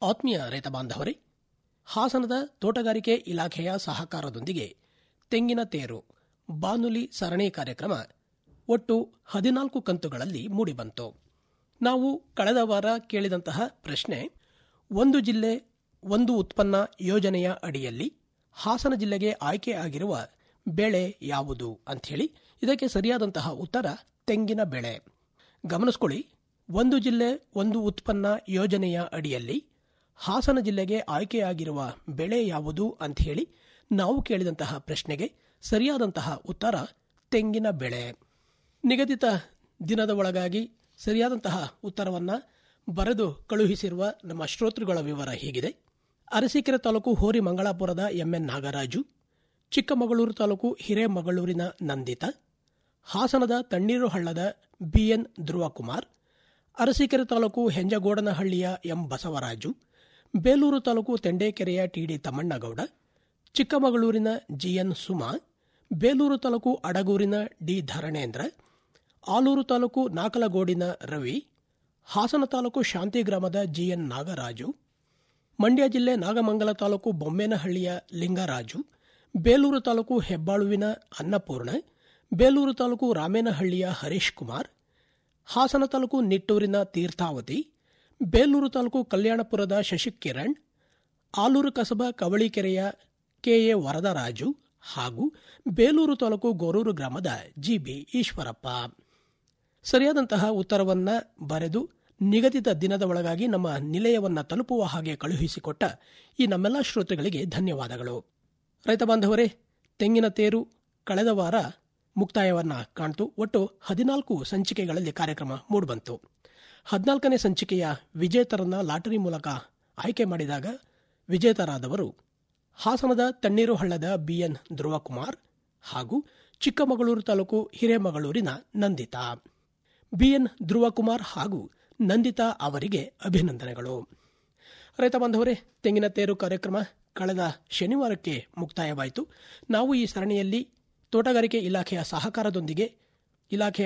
ಆತ್ಮೀಯ ರೈತ ಬಾಂಧವರೇ ಹಾಸನದ ತೋಟಗಾರಿಕೆ ಇಲಾಖೆಯ ಸಹಕಾರದೊಂದಿಗೆ ತೆಂಗಿನ ತೇರು ಬಾನುಲಿ ಸರಣಿ ಕಾರ್ಯಕ್ರಮ ಒಟ್ಟು ಹದಿನಾಲ್ಕು ಕಂತುಗಳಲ್ಲಿ ಮೂಡಿಬಂತು ನಾವು ಕಳೆದ ವಾರ ಕೇಳಿದಂತಹ ಪ್ರಶ್ನೆ ಒಂದು ಜಿಲ್ಲೆ ಒಂದು ಉತ್ಪನ್ನ ಯೋಜನೆಯ ಅಡಿಯಲ್ಲಿ ಹಾಸನ ಜಿಲ್ಲೆಗೆ ಆಯ್ಕೆ ಆಗಿರುವ ಬೆಳೆ ಯಾವುದು ಅಂಥೇಳಿ ಇದಕ್ಕೆ ಸರಿಯಾದಂತಹ ಉತ್ತರ ತೆಂಗಿನ ಬೆಳೆ ಗಮನಿಸ್ಕೊಳ್ಳಿ ಒಂದು ಜಿಲ್ಲೆ ಒಂದು ಉತ್ಪನ್ನ ಯೋಜನೆಯ ಅಡಿಯಲ್ಲಿ ಹಾಸನ ಜಿಲ್ಲೆಗೆ ಆಯ್ಕೆಯಾಗಿರುವ ಬೆಳೆ ಯಾವುದು ಅಂತ ಹೇಳಿ ನಾವು ಕೇಳಿದಂತಹ ಪ್ರಶ್ನೆಗೆ ಸರಿಯಾದಂತಹ ಉತ್ತರ ತೆಂಗಿನ ಬೆಳೆ ನಿಗದಿತ ದಿನದ ಒಳಗಾಗಿ ಸರಿಯಾದಂತಹ ಉತ್ತರವನ್ನ ಬರೆದು ಕಳುಹಿಸಿರುವ ನಮ್ಮ ಶ್ರೋತೃಗಳ ವಿವರ ಹೀಗಿದೆ ಅರಸೀಕೆರೆ ತಾಲೂಕು ಹೋರಿ ಮಂಗಳಾಪುರದ ಎಂಎನ್ ನಾಗರಾಜು ಚಿಕ್ಕಮಗಳೂರು ತಾಲೂಕು ಹಿರೇಮಗಳೂರಿನ ನಂದಿತ ಹಾಸನದ ತಣ್ಣೀರು ಹಳ್ಳದ ಬಿಎನ್ ಧ್ರುವಕುಮಾರ್ ಅರಸೀಕೆರೆ ತಾಲೂಕು ಹೆಂಜಗೋಡನಹಳ್ಳಿಯ ಎಂ ಬಸವರಾಜು ಬೇಲೂರು ತಾಲೂಕು ತೆಂಡೇಕೆರೆಯ ಟಿಡಿ ತಮ್ಮಣ್ಣಗೌಡ ಚಿಕ್ಕಮಗಳೂರಿನ ಜಿಎನ್ ಸುಮಾ ಬೇಲೂರು ತಾಲೂಕು ಅಡಗೂರಿನ ಡಿ ಧರಣೇಂದ್ರ ಆಲೂರು ತಾಲೂಕು ನಾಕಲಗೋಡಿನ ರವಿ ಹಾಸನ ತಾಲೂಕು ಶಾಂತಿಗ್ರಾಮದ ಜಿಎನ್ ನಾಗರಾಜು ಮಂಡ್ಯ ಜಿಲ್ಲೆ ನಾಗಮಂಗಲ ತಾಲೂಕು ಬೊಮ್ಮೇನಹಳ್ಳಿಯ ಲಿಂಗರಾಜು ಬೇಲೂರು ತಾಲೂಕು ಹೆಬ್ಬಾಳುವಿನ ಅನ್ನಪೂರ್ಣ ಬೇಲೂರು ತಾಲೂಕು ರಾಮೇನಹಳ್ಳಿಯ ಹರೀಶ್ ಕುಮಾರ್ ಹಾಸನ ತಾಲೂಕು ನಿಟ್ಟೂರಿನ ತೀರ್ಥಾವತಿ ಬೇಲೂರು ತಾಲೂಕು ಕಲ್ಯಾಣಪುರದ ಶಶಿಕಿರಣ್ ಆಲೂರು ಕಸಬಾ ಕವಳಿಕೆರೆಯ ಕೆಎ ವರದರಾಜು ಹಾಗೂ ಬೇಲೂರು ತಾಲೂಕು ಗೋರೂರು ಗ್ರಾಮದ ಜಿಬಿ ಈಶ್ವರಪ್ಪ ಸರಿಯಾದಂತಹ ಉತ್ತರವನ್ನ ಬರೆದು ನಿಗದಿತ ದಿನದ ಒಳಗಾಗಿ ನಮ್ಮ ನಿಲಯವನ್ನ ತಲುಪುವ ಹಾಗೆ ಕಳುಹಿಸಿಕೊಟ್ಟ ಈ ನಮ್ಮೆಲ್ಲ ಶ್ರೋತೃಗಳಿಗೆ ಧನ್ಯವಾದಗಳು ರೈತ ಬಾಂಧವರೇ ತೆಂಗಿನ ತೇರು ಕಳೆದ ವಾರ ಮುಕ್ತಾಯವನ್ನ ಕಾಣ್ತು ಒಟ್ಟು ಹದಿನಾಲ್ಕು ಸಂಚಿಕೆಗಳಲ್ಲಿ ಕಾರ್ಯಕ್ರಮ ಮೂಡಿಬಂತು ಹದಿನಾಲ್ಕನೇ ಸಂಚಿಕೆಯ ವಿಜೇತರನ್ನ ಲಾಟರಿ ಮೂಲಕ ಆಯ್ಕೆ ಮಾಡಿದಾಗ ವಿಜೇತರಾದವರು ಹಾಸನದ ತಣ್ಣೀರು ಹಳ್ಳದ ಬಿಎನ್ ಧ್ರುವಕುಮಾರ್ ಹಾಗೂ ಚಿಕ್ಕಮಗಳೂರು ತಾಲೂಕು ಹಿರೇಮಗಳೂರಿನ ನಂದಿತಾ ಬಿಎನ್ ಧ್ರುವಕುಮಾರ್ ಹಾಗೂ ನಂದಿತಾ ಅವರಿಗೆ ಅಭಿನಂದನೆಗಳು ರೈತ ಬಾಂಧವರೇ ತೆಂಗಿನ ತೇರು ಕಾರ್ಯಕ್ರಮ ಕಳೆದ ಶನಿವಾರಕ್ಕೆ ಮುಕ್ತಾಯವಾಯಿತು ನಾವು ಈ ಸರಣಿಯಲ್ಲಿ ತೋಟಗಾರಿಕೆ ಇಲಾಖೆಯ ಸಹಕಾರದೊಂದಿಗೆ ಇಲಾಖೆಯ